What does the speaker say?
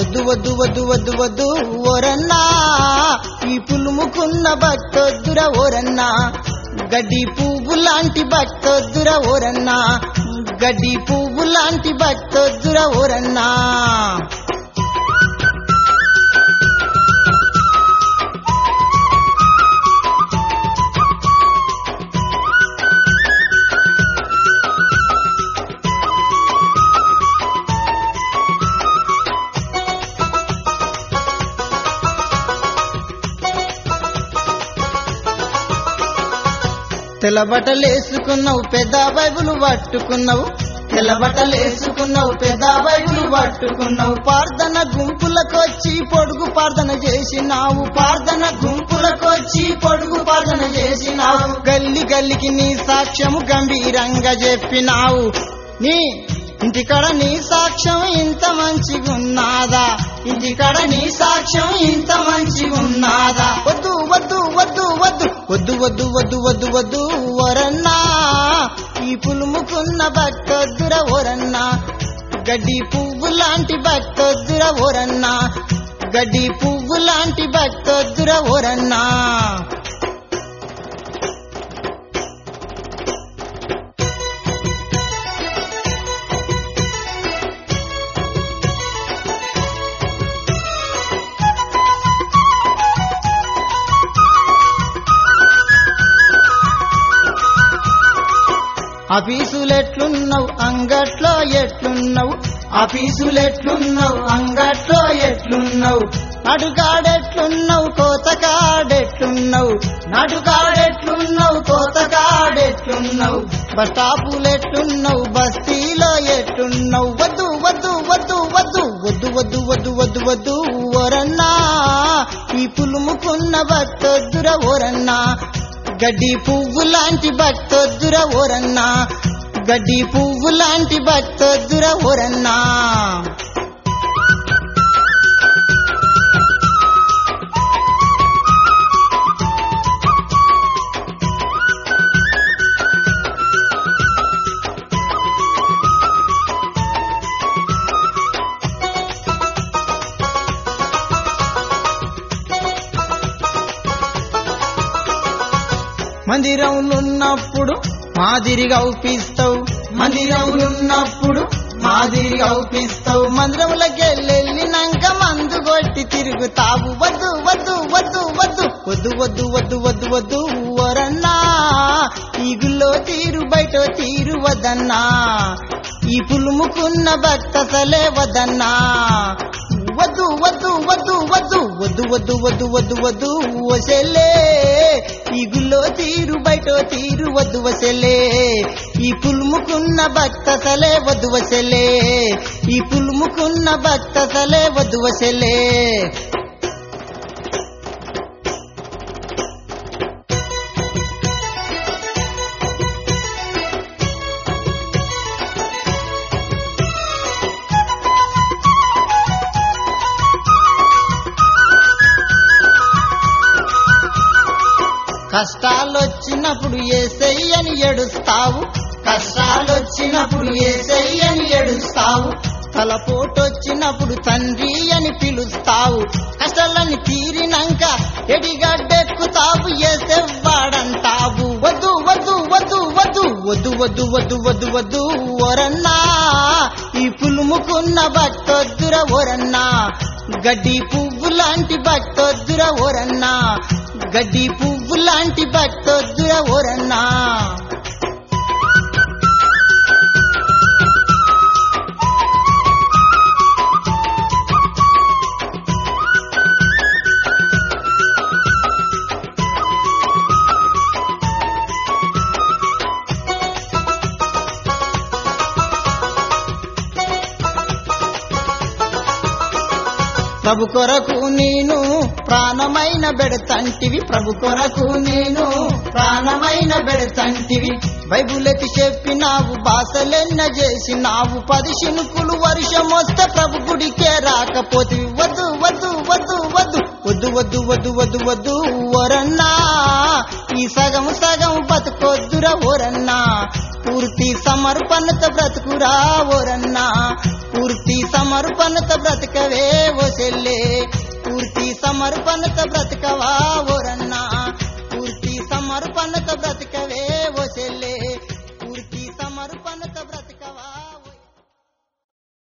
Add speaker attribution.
Speaker 1: వద్దు వద్దు వద్దు వద్దు వద్దు ఓరన్నా ఈ పులుముకున్న భక్తొద్దుర ఓరన్నా గడ్డి పువ్వు లాంటి భక్తొద్దుర ఓరన్నా గడ్డి పువ్వు లాంటి భక్తొద్దుర ఓరన్నా తెల్ల బట్టలేసుకున్నావు పెద్ద బైబులు పట్టుకున్నావు తెల్ల బట్టలేసుకున్నావు పెద్ద బైబులు పట్టుకున్నావు ప్రార్థన గుంపులకొచ్చి పొడుగు ప్రార్థన చేసినావు ప్రార్థన గుంపులకొచ్చి పొడుగు ప్రార్థన చేసినావు గల్లి గల్లికి నీ సాక్ష్యము గంభీరంగా చెప్పినావు నీ ఇంటికాడ నీ సాక్ష్యం ఇంత మంచిగున్నాదా ఇంటికాడ నీ సాక్ష్యం ఇంత మంచిగున్నాదా వద్దు వద్దు వద్దు వద్దు వద్దు వద్దు వద్దు వద్దు వద్దు వరన్నా ఈ పులుముకున్న భక్తొద్దుర ఓరన్నా గడ్డి పువ్వు లాంటి భక్తొద్దుర ఓరన్నా గడ్డి పువ్వు లాంటి భక్తొద్దుర ఓరన్నా ఆఫీసులెట్లున్నావు అంగట్లో ఎట్లున్నావు ఆఫీసులెట్లున్నావు అంగట్లో ఎట్లున్నావు నడుగాడెట్లున్నావు కోతకాడెట్లున్నావు నడుగాడెట్లున్నావు కోతకాడెట్లున్నావు బస్ స్టాపులెట్లున్నావు బస్తీలో ఎట్లున్నావు వద్దు వద్దు వద్దు వద్దు వద్దు వద్దు వద్దు వద్దు వద్దు ఓరన్నా ఈ పులుముకున్న భక్తొద్దుర ఓరన్నా గడ్డి పువ్వు లాంటి భక్తొద్దుర ఓరన్నా గడ్డి పువ్వు లాంటి భక్తొద్దుర ఓరన్నా మందిరంలున్నప్పుడు మాదిరిగా ఊపిస్తావు మందిరంలున్నప్పుడు మాదిరిగా ఊపిస్తావు మందిరంలోకి వెళ్ళినాక మందు కొట్టి తిరుగుతావు వద్దు వద్దు వద్దు వద్దు వద్దు వద్దు వద్దు వద్దు వద్దు వరన్నా ఈగుల్లో తీరు బయట తీరు వదన్నా ఈ పులుముకున్న భక్తసలే వదన్నా వద్దు వద్దు వద్దు వద్దు వద్దు వద్దు వద్దు వద్దు వద్దు వసలే ఈ గుల్లో తీరు బయట తీరు వద్దు వసలే ఈ పులుముకున్న భక్తసలే వద్దు వసలే ఈ పులుముకున్న భక్తసలే వద్దు వసలే కష్టాలొచ్చినప్పుడు ఏసయ్యని ఏడుస్తావు కష్టాలొచ్చినప్పుడు ఏసయ్యని ఏడుస్తావు తలపోటొచ్చినప్పుడు తండ్రి అని పిలుస్తావు కష్టాలని తీరినాక ఎడిగడ్డెక్కుతావు ఏసేవాడంటావు వద్దు వద్దు వద్దు వద్దు వద్దు వద్దు వద్దు వద్దు వద్దు ఓరన్నా ఈ పులుముకున్న భక్తొద్దుర ఓరన్నా గడ్డి పువ్వు లాంటి భక్తొద్దుర ఓరన్నా గడ్డి పువ్వు లాంటి భక్తొద్దుర ఓరన్నా ప్రభు కొరకు నేను ప్రాణమైన బెడతంటివి ప్రభు కొరకు నేను ప్రాణమైన బెడతంటివి బైబులెత్తి చెప్పినావు భాషలెన్న చేసినావు పది శినుకులు వర్షం వస్తే ప్రభు గుడికే రాకపోతే వద్దు వద్దు వద్దు వద్దు వద్దు వద్దు వద్దు వద్దు వద్దు ఓరన్నా ఈ సగం సగం బతుకొద్దురా ఓరన్నా పూర్తి సమర్పణత బ్రతుకురా ఓరన్నా పూర్తి సమర్పణత బ్రతకవే ఓ చెల్లే పూర్తి సమర్పణత బ్రతకవా ఓరన్నా